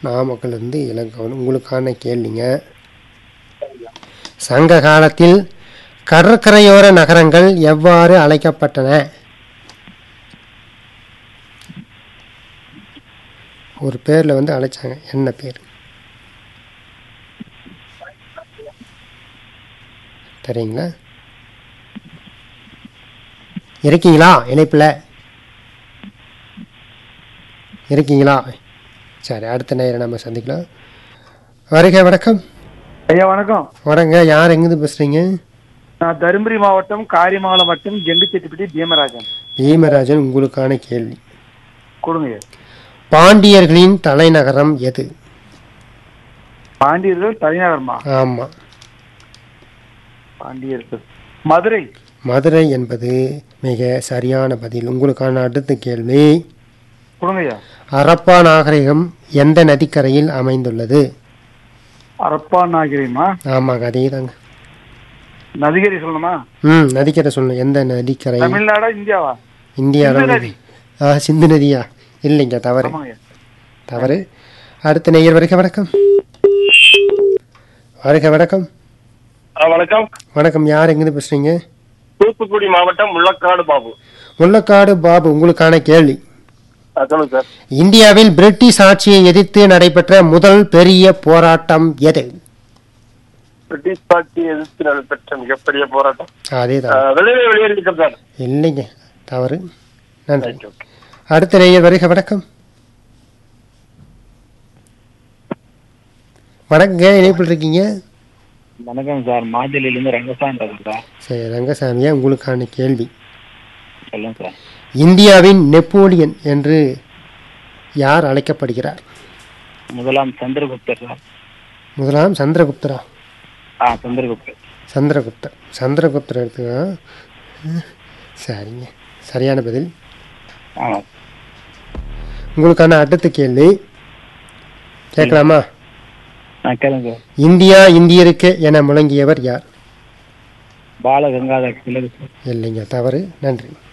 நாமக்கல்லிருந்து இளங்கவன் உங்களுக்கான கேள்விங்க சங்க காலத்தில் கடற்கரையோர நகரங்கள் எவ்வாறு அழைக்கப்பட்டன ஒரு பேர்ல வந்து அழைச்சாங்க என்ன பேர் தெரியுங்களா இருக்கீங்களா இணைப்பில் இருக்கீங்களா சரி அடுத்த நேரம் நம்ம சந்திக்கலாம் வருக வணக்கம் ஐயா வணக்கம் வரங்க யார் எங்கேருந்து பேசுறீங்க நான் தருமபுரி மாவட்டம் காரியமங்கலம் வட்டம் கெண்டுச்செட்டிப்பட்டி பீமராஜன் பீமராஜன் உங்களுக்கான கேள்வி கொடுங்க ஐயா. பாண்டியர்களின் தலைநகரம் எது பாண்டியர்கள் தலைநகரமா ஆமா பாண்டியர்கள் மதுரை மதுரை என்பது மிக சரியான பதில் உங்களுக்கான அடுத்த கேள்வி கொடுங்க ஐயா ஹரப்பா நாகரிகம் எந்த நதிக்கரையில் அமைந்துள்ளது அரப்பா நாகரிகமா ஆமாங்க அதே தாங்க நதிகரி சொல்லணுமா ம் நதிக்கரை சொல்லணும் எந்த நதிக்கரை தமிழ்நாடா இந்தியாவா இந்தியா சிந்து நதி. ஆ சிந்து நதியா இல்லைங்க தவறு ஆமாங்க ஐயா தவறு அடுத்த நேயர் வருக வணக்கம் வருக வணக்கம் ஆ, வணக்கம் வணக்கம் யார் எங்கேருந்து பேசுறீங்க தூத்துக்குடி மாவட்டம் முள்ளக்காடு பாபு முள்ளக்காடு பாபு உங்களுக்கான கேள்வி ஆ, சொல்லுங்க சார் இந்தியாவில் பிரிட்டிஷ் ஆட்சியை எதிர்த்து நடைபெற்ற முதல் பெரிய போராட்டம் எது பிரிட்டிஷ் ஆட்சி எதிர்த்து நடைபெற்ற மிகப்பெரிய போராட்டம் அதே ஆ, தான் வெளியே வெளியேறியிருக்கேன் சார் இல்லைங்க தவறு நன்றி Right, okay. அடுத்த நேயர் வருக வணக்கம் வணக்கங்க இணைப்பில் இருக்கீங்க வணக்கம் சார் மாஜலிலிருந்து ரங்கசாமி பேசுறேன் சார் சரி ரங்கசாமியா உங்களுக்கான கேள்வி சொல்லுங்க சார் இந்தியாவின் நெப்போலியன் என்று யார் அழைக்கப்படுகிறார் முதலாம் சந்திரகுப்தர் சார் முதலாம் சந்திரகுப்தரா ஆ சந்திரகுப்தர் சந்திரகுப்தர் சந்திரகுப்தர் எடுத்துக்கா சரிங்க சரியான பதில் ஆமாம் உங்களுக்கான அடுத்த கேள்வி கேட்கலாமா நான் கேளுங்க சார் இந்தியா இந்தியருக்கு என முழங்கியவர் யார் பாலகங்காதர் திலகு சார் இல்லைங்க தவறு நன்றி